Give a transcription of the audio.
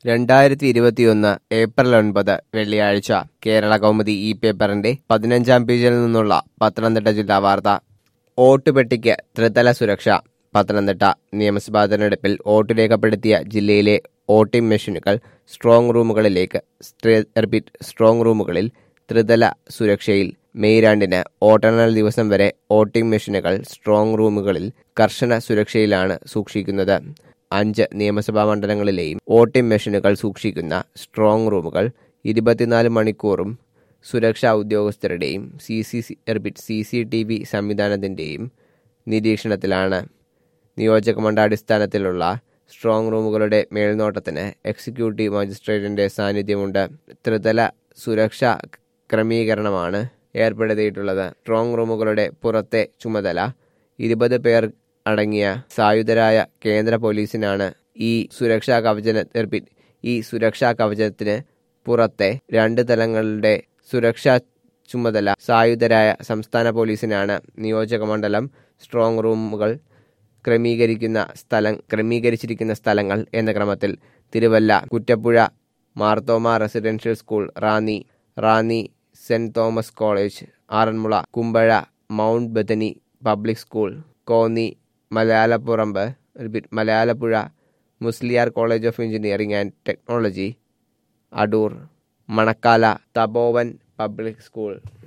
രണ്ടായിരത്തി ഇരുപത്തിയൊന്ന് ഏപ്രിൽ ഒൻപത് വെള്ളിയാഴ്ച കേരള കൗമുദി ഈ പേപ്പറിന്റെ പതിനഞ്ചാം പേജിൽ നിന്നുള്ള പത്തനംതിട്ട ജില്ലാ വാർത്ത വോട്ടുപെട്ടിക്ക് ത്രിതല സുരക്ഷ പത്തനംതിട്ട നിയമസഭാ തെരഞ്ഞെടുപ്പിൽ വോട്ട് രേഖപ്പെടുത്തിയ ജില്ലയിലെ വോട്ടിംഗ് മെഷീനുകൾ സ്ട്രോങ് റൂമുകളിലേക്ക് സ്ട്രേ- റിപ്പീറ്റ് സ്ട്രോങ് റൂമുകളിൽ ത്രിതല സുരക്ഷയിൽ മെയ് രണ്ടിന് വോട്ടെണ്ണൽ ദിവസം വരെ വോട്ടിംഗ് മെഷീനുകൾ സ്ട്രോങ് റൂമുകളിൽ കർശന സുരക്ഷയിലാണ് സൂക്ഷിക്കുന്നത് അഞ്ച് നിയമസഭാ മണ്ഡലങ്ങളിലെയും വോട്ടിംഗ് മെഷീനുകൾ സൂക്ഷിക്കുന്ന സ്ട്രോങ് റൂമുകൾ ഇരുപത്തിനാല് മണിക്കൂറും സുരക്ഷാ ഉദ്യോഗസ്ഥരുടെയും C C C repeat C C T V സംവിധാനത്തിൻ്റെയും നിരീക്ഷണത്തിലാണ് നിയോജക മണ്ഡലാടിസ്ഥാനത്തിലുള്ള സ്ട്രോങ് റൂമുകളുടെ മേൽനോട്ടത്തിന് എക്സിക്യൂട്ടീവ് മജിസ്ട്രേറ്റിന്റെ സാന്നിധ്യമുണ്ട് ത്രിതല സുരക്ഷാ ക്രമീകരണമാണ് ഏർപ്പെടുത്തിയിട്ടുള്ളത് സ്ട്രോങ് റൂമുകളുടെ പുറത്തെ ചുമതല ഇരുപത് പേർ അടങ്ങിയ സായുധരായ കേന്ദ്ര പോലീസിനാണ് ഈ സുരക്ഷാ കവചന റിപ്പീറ്റ് ഈ സുരക്ഷാ കവചത്തിന് പുറത്തെ രണ്ട് തലങ്ങളുടെ സുരക്ഷാ ചുമതല സായുധരായ സംസ്ഥാന പോലീസിനാണ് നിയോജക മണ്ഡലം സ്ട്രോങ് റൂമുകൾ ക്രമീകരിക്കുന്ന സ്ഥലം ക്രമീകരിച്ചിരിക്കുന്ന സ്ഥലങ്ങൾ എന്ന ക്രമത്തിൽ Thiruvalla Kuttappuzha Marthoma residential school Ranni Ranni saint Thomas college Aranmula Kumbazha mount Bethany public school Konni മലയാലപ്പുറമ്പ് repeat Malayalappuzha Musaliar college of engineering and technology Adoor Manakkala Thapovan public school